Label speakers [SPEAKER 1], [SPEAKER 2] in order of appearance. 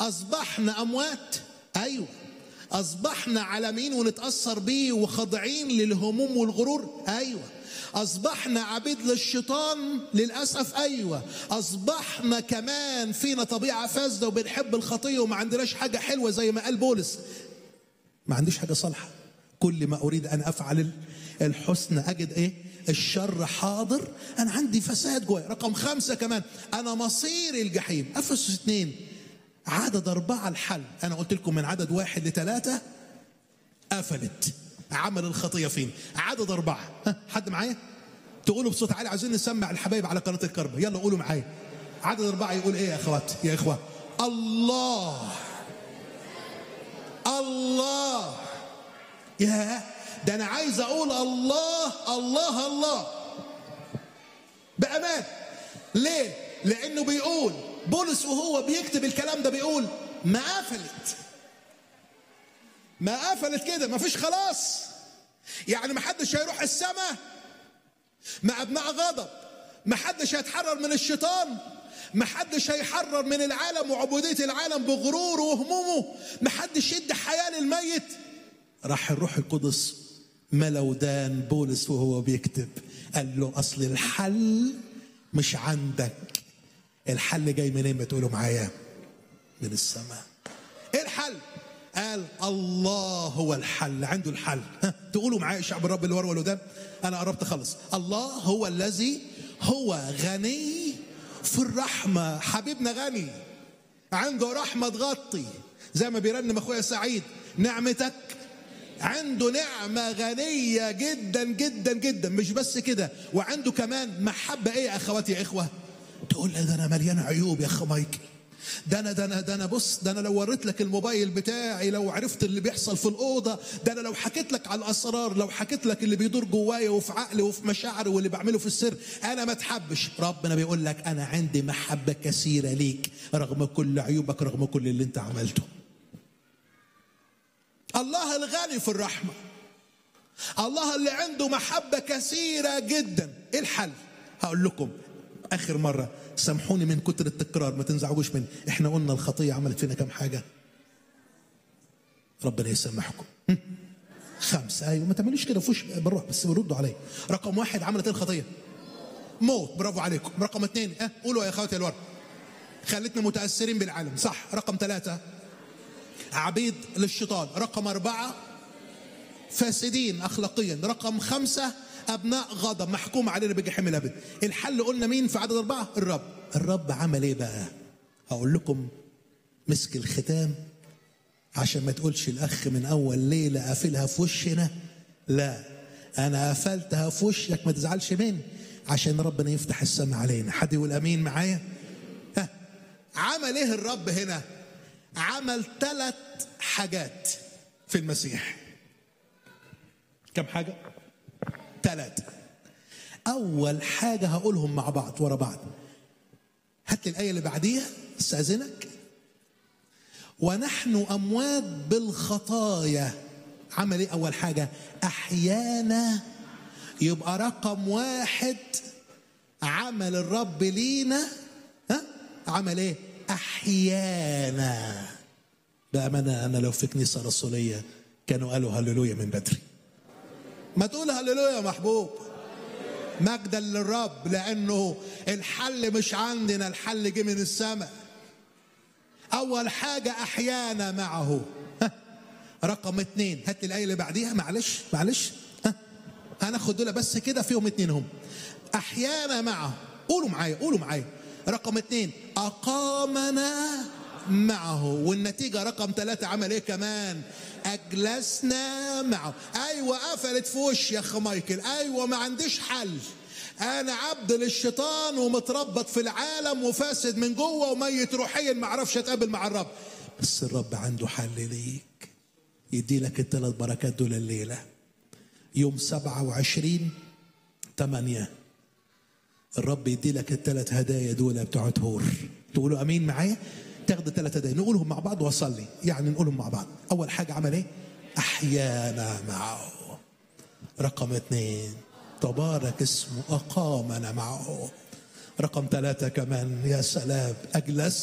[SPEAKER 1] اصبحنا اموات ايوه اصبحنا عالمين ونتاثر بيه وخاضعين للهموم والغرور ايوه اصبحنا عبيد للشيطان للاسف ايوه اصبحنا كمان فينا طبيعه فاسده وبنحب الخطيه وما عندناش حاجه حلوه زي ما قال بولس ما عنديش حاجه صالحه كل ما اريد ان افعل الحسن اجد ايه الشر حاضر انا عندي فساد جوايا رقم خمسة كمان انا مصيري الجحيم افسس اثنين عدد أربعة الحل أنا قلت لكم من عدد واحد لثلاثة قفلت عمل الخطية فين عدد أربعة ها حد معايا تقولوا بصوت عالي عايزين نسمع الحبايب على قناة الكربة يلا قولوا معايا عدد أربعة يقول إيه يا أخوات يا إخوة الله الله يا ده أنا عايز أقول الله الله الله بأمان ليه؟ لأنه بيقول بولس وهو بيكتب الكلام ده بيقول ما قفلت ما قفلت كده ما فيش خلاص يعني ما حدش هيروح السماء مع ابناء غضب ما حدش هيتحرر من الشيطان ما حدش هيحرر من العالم وعبودية العالم بغروره وهمومه ما حدش يدي حياة للميت راح الروح القدس ملودان بولس وهو بيكتب قال له أصل الحل مش عندك الحل جاي منين ما تقولوا معايا من السماء ايه الحل قال الله هو الحل عنده الحل ها تقولوا معايا شعب الرب اللي ورا والودان انا قربت اخلص الله هو الذي هو غني في الرحمه حبيبنا غني عنده رحمه تغطي زي ما بيرنم اخويا سعيد نعمتك عنده نعمة غنية جدا جدا جدا مش بس كده وعنده كمان محبة ايه يا اخواتي يا اخوة تقول لي ده انا مليان عيوب يا اخ مايكل ده انا ده انا ده انا بص ده انا لو وريت لك الموبايل بتاعي لو عرفت اللي بيحصل في الاوضه ده انا لو حكيت لك على الاسرار لو حكيت لك اللي بيدور جوايا وفي عقلي وفي مشاعري واللي بعمله في السر انا ما تحبش ربنا بيقول لك انا عندي محبه كثيره ليك رغم كل عيوبك رغم كل اللي انت عملته الله الغني في الرحمه الله اللي عنده محبه كثيره جدا ايه الحل هقول لكم اخر مره سامحوني من كتر التكرار ما تنزعجوش مني احنا قلنا الخطيه عملت فينا كام حاجه ربنا يسامحكم خمسه ايوه ما تعملوش كده فوش بالروح بس ردوا عليا رقم واحد عملت ايه الخطيه موت برافو عليكم رقم اثنين اه قولوا يا اخواتي الورد خلتنا متاثرين بالعالم صح رقم ثلاثه عبيد للشيطان رقم اربعه فاسدين اخلاقيا رقم خمسه ابناء غضب محكوم علينا بجحيم الابد الحل قلنا مين في عدد اربعه الرب الرب عمل ايه بقى هقول لكم مسك الختام عشان ما تقولش الاخ من اول ليله قافلها في وشنا لا انا قفلتها في وشك ما تزعلش مني عشان ربنا يفتح السماء علينا حد يقول امين معايا ها عمل ايه الرب هنا عمل ثلاث حاجات في المسيح كم حاجه ثلاثة أول حاجة هقولهم مع بعض ورا بعض هات لي الآية اللي بعديها استأذنك ونحن أموات بالخطايا عمل إيه أول حاجة أحيانا يبقى رقم واحد عمل الرب لينا ها عمل إيه أحيانا بأمانة أنا لو في كنيسة رسولية كانوا قالوا هللويا من بدري ما تقول هللويا يا محبوب مجدا للرب لانه الحل مش عندنا الحل جه من السماء اول حاجه احيانا معه ها. رقم اتنين هات لي الايه اللي بعديها معلش معلش ها. هناخد دول بس كده فيهم اتنين هم احيانا معه قولوا معايا قولوا معايا رقم اتنين اقامنا معه والنتيجه رقم ثلاثه عمل ايه كمان اجلسنا معه ايوه قفلت في وشي يا اخ مايكل ايوه ما عنديش حل انا عبد للشيطان ومتربط في العالم وفاسد من جوه وميت روحيا ما اعرفش اتقابل مع الرب بس الرب عنده حل ليك يدي لك الثلاث بركات دول الليله يوم 27 8 الرب يدي لك الثلاث هدايا دول بتوع هور تقولوا امين معايا تاخد الثلاث هدايا نقولهم مع بعض واصلي يعني نقولهم مع بعض اول حاجه عمل ايه احيانا معه رقم اثنين تبارك اسمه اقامنا معه رقم ثلاثه كمان يا سلام اجلس